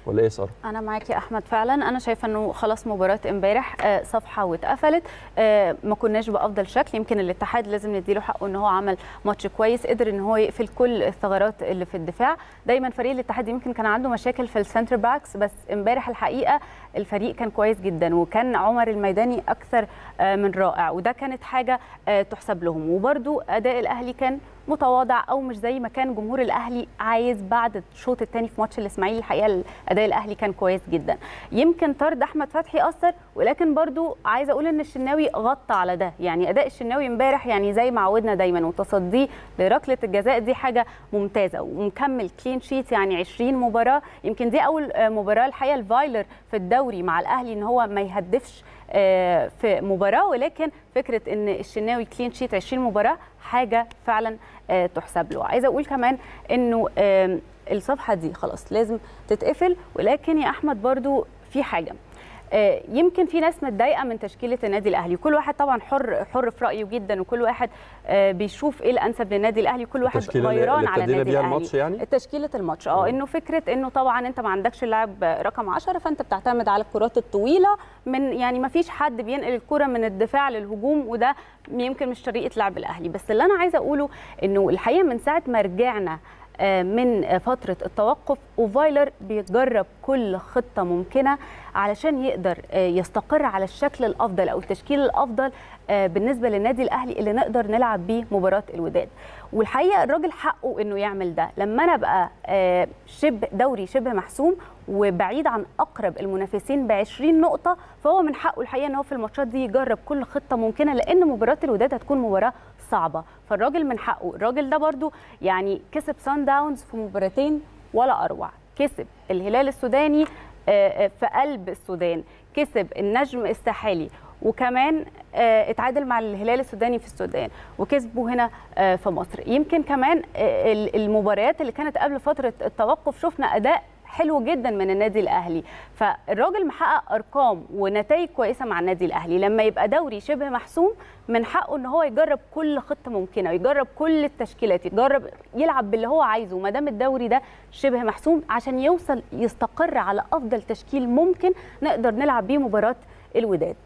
ولا ايه يا ساره انا معاك يا احمد فعلا انا شايفه انه خلاص مباراه امبارح آه، صفحه واتقفلت آه، ما كناش بافضل شكل يمكن الاتحاد لازم نديله حقه ان هو عمل ماتش كويس قدر ان هو يقفل كل الثغرات اللي في الدفاع دايما فريق الاتحاد يمكن كان عنده مشاكل في السنتر باكس بس امبارح الحقيقه الفريق كان كويس جدا وكان عمر الميداني اكثر آه، من رائع وده كانت حاجه آه، تحسب لهم وبرده اداء الاهلي كان متواضع او مش زي ما كان جمهور الاهلي عايز بعد الشوط الثاني في ماتش الاسماعيلي الحقيقه اداء الاهلي كان كويس جدا يمكن طرد احمد فتحي اثر ولكن برضو عايزه اقول ان الشناوي غطى على ده يعني اداء الشناوي امبارح يعني زي ما عودنا دايما وتصديه لركله الجزاء دي حاجه ممتازه ومكمل كلين شيت يعني 20 مباراه يمكن دي اول آه، مباراه الحقيقه الفايلر في الدوري مع الاهلي ان هو ما يهدفش آه، في مباراه ولكن فكره ان الشناوي كلين شيت 20 مباراه حاجه فعلا آه، تحسب له عايزه اقول كمان انه آم، الصفحه دي خلاص لازم تتقفل ولكن يا احمد برضو في حاجه آه، يمكن في ناس متضايقه من تشكيله النادي الاهلي كل واحد طبعا حر حر في رايه جدا وكل واحد آه، بيشوف ايه الانسب للنادي الاهلي كل واحد التشكيلة اللي- غيران اللي على ابتدينا النادي بيها الاهلي الماتش يعني؟ تشكيله الماتش اه انه فكره انه طبعا انت ما عندكش لاعب رقم 10 فانت بتعتمد على الكرات الطويله من يعني ما فيش حد بينقل الكره من الدفاع للهجوم وده يمكن مش طريقه لعب الاهلي بس اللي انا عايزه اقوله انه الحقيقه من ساعه ما رجعنا آه، من فترة التوقف وفايلر بيجرب كل خطة ممكنة علشان يقدر آه، يستقر على الشكل الأفضل أو التشكيل الأفضل آه، بالنسبة للنادي الأهلي اللي نقدر نلعب بيه مباراة الوداد والحقيقة الراجل حقه إنه يعمل ده لما أنا بقى آه، شبه دوري شبه محسوم وبعيد عن أقرب المنافسين ب 20 نقطة فهو من حقه الحقيقة إن هو في الماتشات دي يجرب كل خطة ممكنة لأن مباراة الوداد هتكون مباراة صعبة فالراجل من حقه الراجل ده برضو يعني كسب سان داونز في مباراتين ولا أروع كسب الهلال السوداني آه، آه، في قلب السودان كسب النجم الساحلي وكمان آه، اتعادل مع الهلال السوداني في السودان وكسبوا هنا آه، في مصر يمكن كمان آه، ال- المباريات اللي كانت قبل فترة التوقف شفنا أداء حلو جدا من النادي الاهلي فالراجل محقق ارقام ونتائج كويسه مع النادي الاهلي لما يبقى دوري شبه محسوم من حقه ان هو يجرب كل خطه ممكنه يجرب كل التشكيلات يجرب يلعب باللي هو عايزه ما دام الدوري ده شبه محسوم عشان يوصل يستقر على افضل تشكيل ممكن نقدر نلعب بيه مباراه الوداد